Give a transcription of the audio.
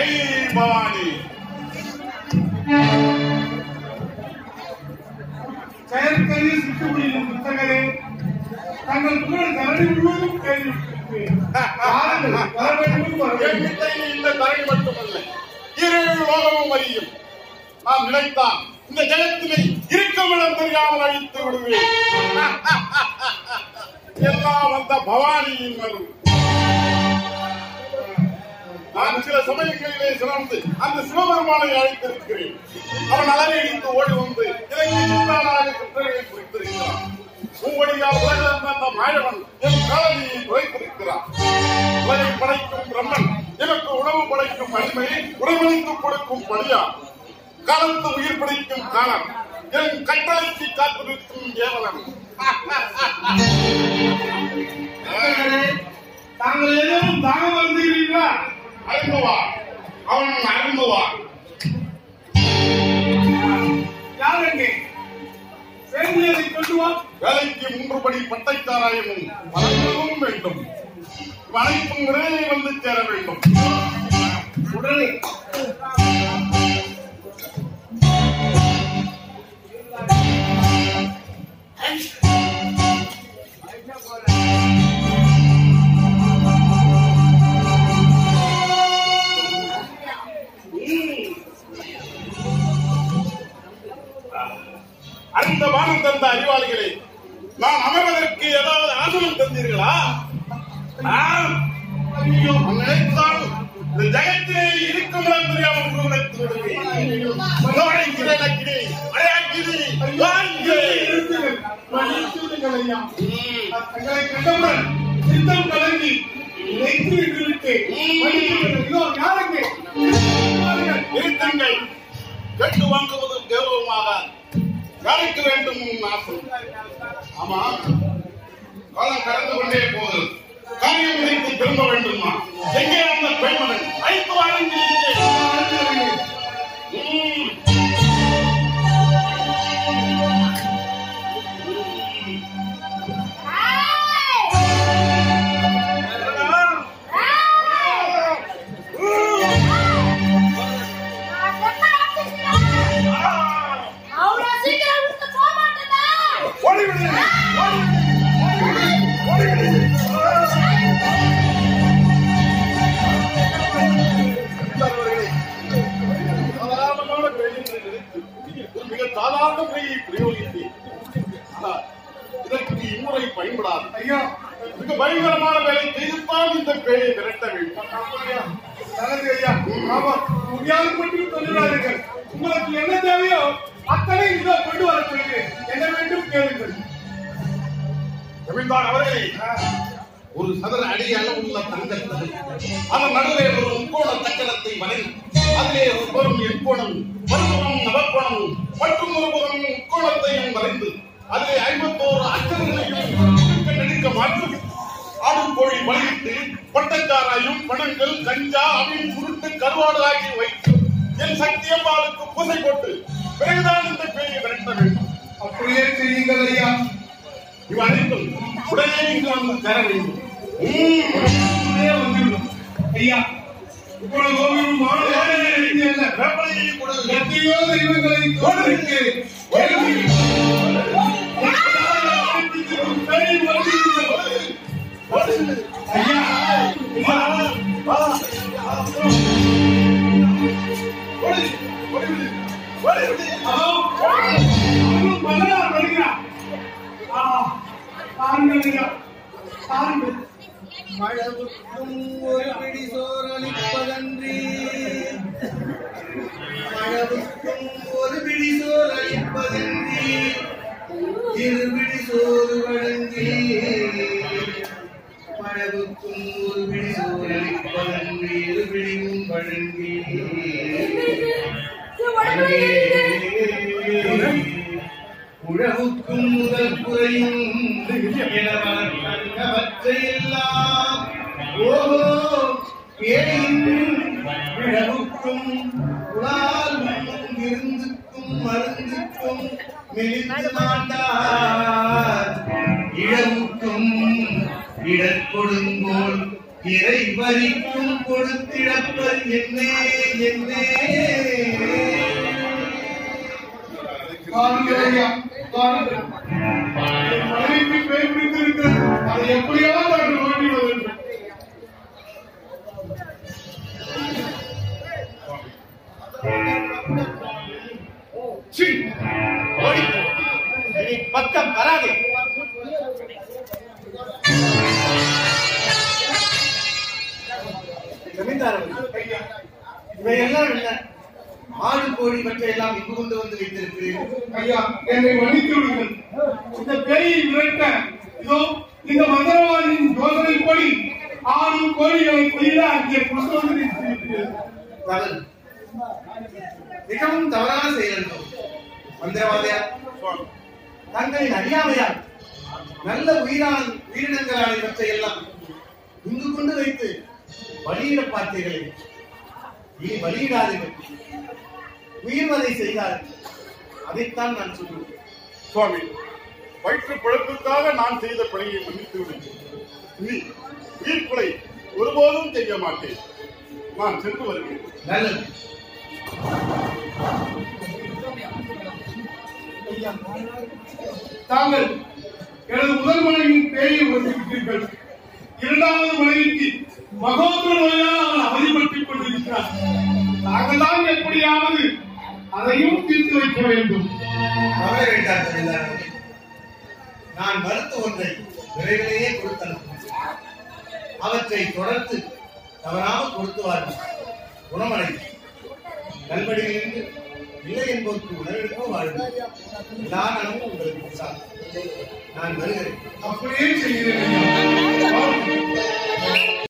ஜெய் பவானி செயற்கரிய சிட்டுக்குடியின் புத்தகரே தங்கள் புகழ் தரணி முழுவதும் கேள்விப்பட்டிருக்கிறேன். வாருங்கள், வர வேண்டும், வர என் வேண்டும். வித்தை இந்த தரணி மட்டுமல்ல இரு லோகமும் அறியும் நான் நினைத்தான் இந்த ஜெகத்தினை இருக்கமிடம் தெரியாமல் அழித்து விடுவேன் எல்லாம் வந்த பவானியின் மறு நான் சில சமயங்களிலே சிறந்து அந்த சிவபெருமானை அழைத்திருக்கிறேன் அவன் அலறி அடித்து ஓடி வந்து இலங்கை சுற்றாளாக குற்றங்களை குறித்திருக்கிறான் உங்களுடையால் உலகம் அந்த மாயவன் என் காலனியை குறைத்திருக்கிறான் உலகை படைக்கும் பிரம்மன் எனக்கு உணவு படைக்கும் அடிமை உணவளித்து கொடுக்கும் பணியா காலத்து உயிர் படைக்கும் காலம் என் கட்டளைக்கு காத்திருக்கும் ஏவலன் புத்தகரே, தாங்கள் ஏதேனும் தாகம் வருந்துகிறீர்களா அருந்துவா அவன் அருந்துவா யார் எங்கே வேண்டியதை கொண்டு வா வேலைக்கு மூன்று படி பட்டைச்சாராயமும் வழங்கவும் வேண்டும் இவ் அனைத்தும் உடனே வந்து சேர வேண்டும் உடனே அந்த வானம் தந்த அறிவாளிகளே நான் அமர்வதற்கு ஏதாவது ஆசனம் தந்தீர்களா ஆம். ஐயோ, நினைத்தால் இந்த ஜெகத்திலே இருக்கும் இடம் தெரியாமல் உருவெடுத்து விடுவேன். மனோடைக்கிற லக்கினி, அடையாக்கினி, வாங்கி. நிறுத்துங்கள். மன்னித்து விடுங்கள் ஐயா. தங்களை கண்டவுடன் சித்தம் கலங்கி நினைத்து விட்டு விட்டேன். மன்னித்து விடுங்கள். இதோ யார் எங்கே? வாருங்கள். நிறுத்துங்கள் கேட்டு வாங்குவது கௌரவமாக யாருக்கு வேண்டும் உன் ஆசை ஆமா காலம் கடந்து கொண்டே போகுது காரியம் முடித்து திரும்ப வேண்டுமா எங்கே அந்த பெண்மகன் அழைத்து வாருங்கள் ம். அவ்வளவு சீக்கிரம் விட்டு போக மாட்டேதா ஓடிவிடு ஓடிவிடு ஓடிவிடு சாதாரணமான பேயை நினைத்து ஒரு மிக சாதாரண பேயை பிரயோகித்தேன் ஆனால் இதற்கு இம்முறை பயன்படாது ஐயா மிக பயங்கரமான வேலை செய்துத்தான் இந்த பேயை விரட்ட வேண்டும் ஐயா, நல்லது ஐயா. ஆமா, முடியாது மட்டும் சொல்லிடாதீர்கள். உங்களுக்கு என்ன தேவையோ அத்தனை இதோ கொண்டு வர சொல்கிறேன் என்ன வேண்டும் கேளுங்கள் ஜமீன்தார் அவர்களே ஒரு சதுர அடி அளவுள்ள தங்கத்தை அதன் நடுவே ஒரு முக்கோண சக்கரத்தை வரைந்து அதிலே ஒரு புறம் எண்கோணம் மறுபுறம் நவக்கோணம் மற்றும் ஒரு புறம் முக்கோணத்தையும் வரைந்து அதிலே ஐம்பத்தோரு அச்சரங்களையும் நெடுக்க நெடுக்க மாற்றி ஆடும் கோழி வழியிட்டு பட்டச்சாராயும் பணங்கள் கஞ்சா அவின் சுருட்டு கருவாடு ஆகி வைத்து என் சக்தியம்மாளுக்கு பூசை போட்டு பிறகுதான் இந்த பேயை விரட்ட வேண்டும் அப்படியே செய்யுங்கள் ஐயா இவ் அனைத்தும் உடனே இங்கு வந்து தர வேண்டும் ம். உடனே வந்துவிடும் ஐயா இப்பொழுது கோவிலும் மாணவர்களே அல்ல வேப்பலையை கொடு. எத்தனையோ தெய்வங்களை தோன்றிருக்கு ஐயா வா, வா. ஓடு, ஓடிவிடு, ஓடிவிடு. அதோ, அவனும் மகனார் வருகிறார். ஆ, பாருங்கள் ஐயா, பாருங்கள். மழவுக்கும் ஒரு பிடி சோறளிப்பதன்றி மழவுக்கும் ஒரு பிடி சோறளிப்பதன்றி இருபிடி சோறு வழங்கி மழவுக்கும் ஒரு பிடி சோறளிப்பதன்றி இருபிடியும் வழங்கி உழவுக்கும் முதல் குறையும் எனவற்றையெல்லாம் ஓஹோ ஏழையின் விழவுக்கும் உலால் விருந்துக்கும் மருந்துக்கும் மெலிந்து மாட்டார் இழவுக்கும் இடற்கொடுங்கோல் இறை வரிக்கும் கொடுத்திடப்பர் என்னே என்னே பாருங்கள் ஐயா, பாருங்கள். என் மனைவிக்கு பேய் பிடித்திருக்கிறது. அதை எப்படியாவது அவர்கள் மாற்றிவிட வேண்டும். சீ, ஓடிப்போ. இனி பக்கம் வராதே ஜமீன்தார் அவர்களே, இவையெல்லாம் என்ன ஆடு கோழி மற்றையெல்லாம் இங்கு கொண்டு வந்து வைத்திருக்கிறீர்கள் ஐயா, என்னை மன்னித்து விடுங்கள். இந்த பேயை விரட்ட இதோ இந்த மந்திரவாதியின் யோசனைப்படி ஆடும் கோழிகளை கொய்த அங்கே கொண்டு வந்து நிறுத்தியிருக்கிறது. தவறு மிகவும் தவறான செயல் என்றும் மந்திரவாதியா தங்களின் அறியாமையால் நல்ல உயிரான உயிரினங்களான இவற்றை எல்லாம் இங்கு கொண்டு வைத்து பலியிட பார்த்தீர்களே இனி பலியிடாதீர்கள் உயிர்வதை செய்தார்கள் அதைத்தான் நான் சொல்லுவேன் சுவாமி வயிற்று பிழப்புக்காக நான் செய்த பணியை மன்னித்து விடுங்கள் நீ உயிர்ப்புலை ஒருபோதும் செய்ய மாட்டேன் நான் சென்று வருகிறேன் நல்லது தாங்கள் எனது முதல் மனைவியின் பேயை உணர்த்திவிட்டீர்கள் இரண்டாவது மனைவிக்கு மகோதர நோயால் அவன் அவதிப்பட்டுக் கொண்டிருக்கிறார் தாங்கள் தான் எப்படியாவது அதையும் தீர்த்து வைக்க வேண்டும் கவலை வேண்டாம் ஜமீன்தார் நான் மறுத்த ஒன்றை விரைவிலேயே கொடுத்தனுப்பும் அவற்றை தொடர்ந்து தவறாமல் கொடுத்துவார்கள் குணமடையும் நல்வழியிலிருந்து இல்லை என்பதற்கு உணவெடுக்கோ வாழ்வு எல்லா நலமும் உங்களுக்கு உற்சாகம். நான் வருகிறேன் அப்படியே செய்கிறேன் ஐயா.